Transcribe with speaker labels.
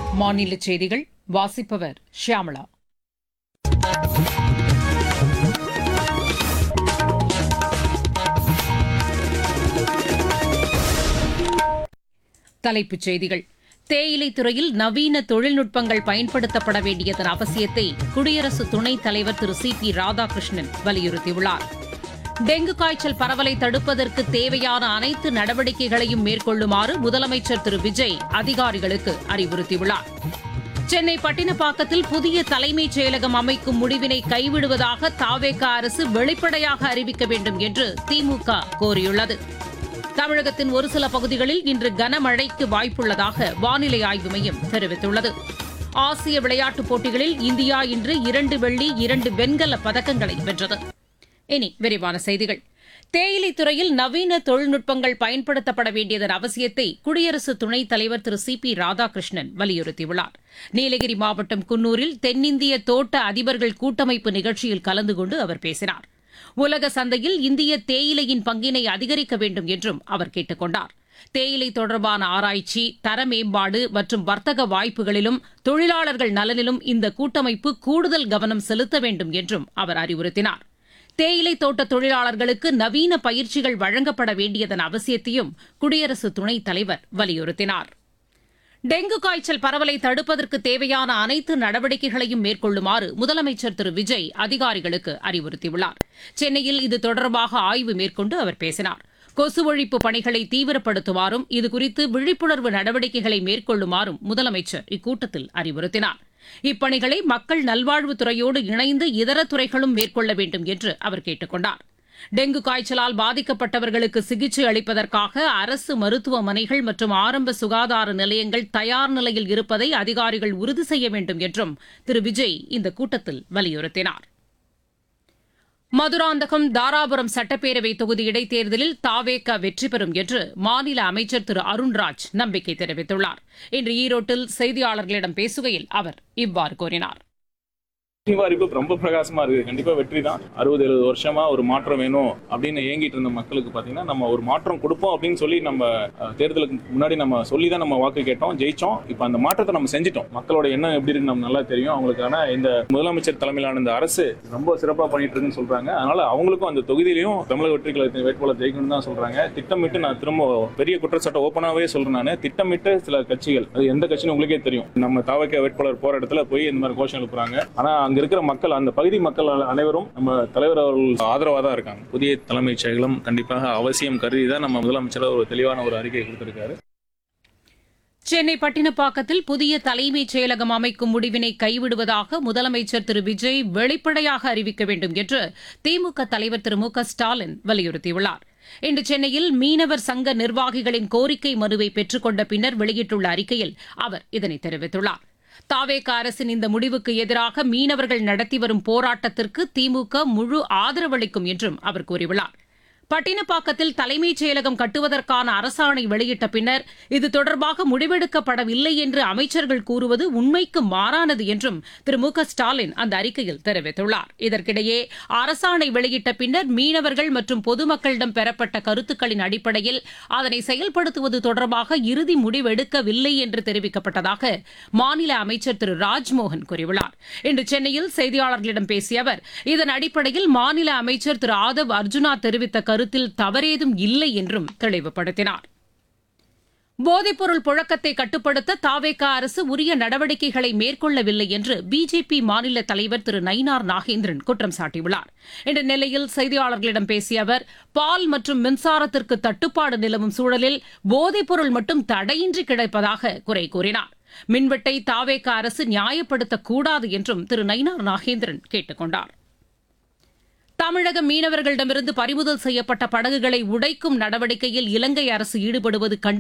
Speaker 1: மாநில செய்திகள் வாசிப்பவர் ஷியாமளா தலைப்புச் செய்திகள் தேயிலை துறையில் நவீன தொழில்நுட்பங்கள் பயன்படுத்தப்பட வேண்டியதன் அவசியத்தை குடியரசு துணைத் தலைவர் திரு சி பி ராதாகிருஷ்ணன் வலியுறுத்தியுள்ளார் டெங்கு காய்ச்சல் பரவலை தடுப்பதற்கு தேவையான அனைத்து நடவடிக்கைகளையும் மேற்கொள்ளுமாறு முதலமைச்சர் திரு விஜய் அதிகாரிகளுக்கு அறிவுறுத்தியுள்ளார் சென்னை பட்டினப்பாக்கத்தில் புதிய தலைமைச் செயலகம் அமைக்கும் முடிவினை கைவிடுவதாக தாவேக அரசு வெளிப்படையாக அறிவிக்க வேண்டும் என்று திமுக கோரியுள்ளது தமிழகத்தின் ஒரு சில பகுதிகளில் இன்று கனமழைக்கு வாய்ப்புள்ளதாக வானிலை ஆய்வு மையம் தெரிவித்துள்ளது ஆசிய விளையாட்டுப் போட்டிகளில் இந்தியா இன்று இரண்டு வெள்ளி இரண்டு வெண்கல பதக்கங்களை வென்றது இனி விரிவான செய்திகள் தேயிலை துறையில் நவீன தொழில்நுட்பங்கள் பயன்படுத்தப்பட வேண்டியதன் அவசியத்தை குடியரசு துணைத் தலைவர் திரு சி பி ராதாகிருஷ்ணன் வலியுறுத்தியுள்ளார் நீலகிரி மாவட்டம் குன்னூரில் தென்னிந்திய தோட்ட அதிபர்கள் கூட்டமைப்பு நிகழ்ச்சியில் கலந்து கொண்டு அவர் பேசினார் உலக சந்தையில் இந்திய தேயிலையின் பங்கினை அதிகரிக்க வேண்டும் என்றும் அவர் கேட்டுக் கொண்டார் தேயிலை தொடர்பான ஆராய்ச்சி தர மேம்பாடு மற்றும் வர்த்தக வாய்ப்புகளிலும் தொழிலாளர்கள் நலனிலும் இந்த கூட்டமைப்பு கூடுதல் கவனம் செலுத்த வேண்டும் என்றும் அவர் அறிவுறுத்தினார் தேயிலை தோட்ட தொழிலாளர்களுக்கு நவீன பயிற்சிகள் வழங்கப்பட வேண்டியதன் அவசியத்தையும் குடியரசு துணைத் தலைவர் வலியுறுத்தினார் டெங்கு காய்ச்சல் பரவலை தடுப்பதற்கு தேவையான அனைத்து நடவடிக்கைகளையும் மேற்கொள்ளுமாறு முதலமைச்சர் திரு விஜய் அதிகாரிகளுக்கு அறிவுறுத்தியுள்ளார் சென்னையில் இது தொடர்பாக ஆய்வு மேற்கொண்டு அவர் பேசினார் கொசு ஒழிப்பு பணிகளை தீவிரப்படுத்துமாறும் இதுகுறித்து விழிப்புணர்வு நடவடிக்கைகளை மேற்கொள்ளுமாறும் முதலமைச்சர் இக்கூட்டத்தில் அறிவுறுத்தினார் இப்பணிகளை மக்கள் நல்வாழ்வுத்துறையோடு இணைந்து இதர துறைகளும் மேற்கொள்ள வேண்டும் என்று அவர் கேட்டுக் கொண்டார் டெங்கு காய்ச்சலால் பாதிக்கப்பட்டவர்களுக்கு சிகிச்சை அளிப்பதற்காக அரசு மருத்துவமனைகள் மற்றும் ஆரம்ப சுகாதார நிலையங்கள் தயார் நிலையில் இருப்பதை அதிகாரிகள் உறுதி செய்ய வேண்டும் என்றும் திரு விஜய் இந்த கூட்டத்தில் வலியுறுத்தினார் மதுராந்தகம் தாராபுரம் சட்டப்பேரவை தொகுதி இடைத்தேர்தலில் தாவேக வெற்றி பெறும் என்று மாநில அமைச்சர் திரு அருண்ராஜ் நம்பிக்கை தெரிவித்துள்ளார் இன்று ஈரோட்டில் செய்தியாளர்களிடம் பேசுகையில் அவர் இவ்வாறு கூறினார்
Speaker 2: வாய்ப்பு ரொம்ப பிரகாசமா இருக்கு கண்டிப்பா வெற்றி தான் அறுபது எழுபது வருஷமா ஒரு மாற்றம் வேணும் அப்படின்னு ஏங்கிட்டு இருந்த மக்களுக்கு பாத்தீங்கன்னா நம்ம ஒரு மாற்றம் கொடுப்போம் அப்படின்னு சொல்லி நம்ம அஹ், தேர்தலுக்கு முன்னாடி நம்ம சொல்லி தான் நம்ம வாக்கு கேட்டோம் ஜெயிச்சோம் இப்போ அந்த மாற்றத்தை நம்ம செஞ்சிட்டோம் மக்களோட எண்ணம் எப்படி இருக்குன்னு நம்ம நல்லா தெரியும் அவங்களுக்கான இந்த முதலமைச்சர் தலைமையிலான இந்த அரசு ரொம்ப சிறப்பா பண்ணிட்டு இருக்குன்னு சொல்றாங்க அதனால அவங்களுக்கும் அந்த தொகுதியிலையும் தமிழக வெற்றி கழகத்தின் வேட்பாளர் ஜெயிக்கணும்னு தான் சொல்றாங்க திட்டமிட்டு நான் திரும்ப பெரிய குற்றச்சாட்டை ஓப்பனாவே சொல்றேன் நான் திட்டமிட்டு சில கட்சிகள் அது எந்த கட்சின்னு உங்களுக்கே தெரியும் நம்ம தாவக்க வேட்பாளர் போற இடத்துல போய் இந்த மாதிரி கோஷம் எழுப்புறாங்க ஆனா அங்க இருக்கிற மக்கள் அந்த பகுதி மக்கள் அனைவரும் நம்ம தலைவர் அவர்கள் ஆதரவா தான் இருக்காங்க புதிய தலைமைச் செயலம் கண்டிப்பாக அவசியம் கருதி தான் நம்ம முதலமைச்சர் ஒரு தெளிவான ஒரு அறிக்கை கொடுத்திருக்காரு
Speaker 1: சென்னை பட்டினப்பாக்கத்தில் புதிய தலைமைச் செயலகம் அமைக்கும் முடிவினை கைவிடுவதாக முதலமைச்சர் திரு விஜய் வெளிப்படையாக அறிவிக்க வேண்டும் என்று திமுக தலைவர் திரு மு க ஸ்டாலின் வலியுறுத்தியுள்ளார் இன்று சென்னையில் மீனவர் சங்க நிர்வாகிகளின் கோரிக்கை மனுவை பெற்றுக் கொண்ட பின்னர் வெளியிட்டுள்ள அறிக்கையில் அவர் இதனை தெரிவித்துள்ளார் தாவேக அரசின் இந்த முடிவுக்கு எதிராக மீனவர்கள் நடத்தி வரும் போராட்டத்திற்கு திமுக முழு ஆதரவளிக்கும் என்றும் அவர் கூறியுள்ளார் பட்டினப்பாக்கத்தில் தலைமைச் செயலகம் கட்டுவதற்கான அரசாணை வெளியிட்ட பின்னர் இது தொடர்பாக முடிவெடுக்கப்படவில்லை என்று அமைச்சர்கள் கூறுவது உண்மைக்கு மாறானது என்றும் திரு மு க ஸ்டாலின் அந்த அறிக்கையில் தெரிவித்துள்ளார் இதற்கிடையே அரசாணை வெளியிட்ட பின்னர் மீனவர்கள் மற்றும் பொதுமக்களிடம் பெறப்பட்ட கருத்துக்களின் அடிப்படையில் அதனை செயல்படுத்துவது தொடர்பாக இறுதி முடிவெடுக்கவில்லை என்று தெரிவிக்கப்பட்டதாக மாநில அமைச்சர் திரு ராஜ்மோகன் கூறியுள்ளார் இன்று சென்னையில் செய்தியாளர்களிடம் பேசிய அவர் இதன் அடிப்படையில் மாநில அமைச்சர் திரு ஆதவ் அர்ஜுனா தெரிவித்த கருத்தில் தவறேதும் இல்லை என்றும் தெளிவுபடுத்தினார் போதைப்பொருள் புழக்கத்தை கட்டுப்படுத்த தாவேகா அரசு உரிய நடவடிக்கைகளை மேற்கொள்ளவில்லை என்று பிஜேபி மாநில தலைவர் திரு நயினார் நாகேந்திரன் குற்றம் சாட்டியுள்ளார் இன்று நெல்லையில் செய்தியாளர்களிடம் பேசிய அவர் பால் மற்றும் மின்சாரத்திற்கு தட்டுப்பாடு நிலவும் சூழலில் போதைப்பொருள் மட்டும் தடையின்றி கிடைப்பதாக குறை கூறினார் மின்வெட்டை தாவேகா அரசு நியாயப்படுத்தக்கூடாது என்றும் திரு நயினார் நாகேந்திரன் கேட்டுக் கொண்டார் தமிழக மீனவர்களிடமிருந்து பறிமுதல் செய்யப்பட்ட படகுகளை உடைக்கும் நடவடிக்கையில் இலங்கை அரசு ஈடுபடுவது கண்டி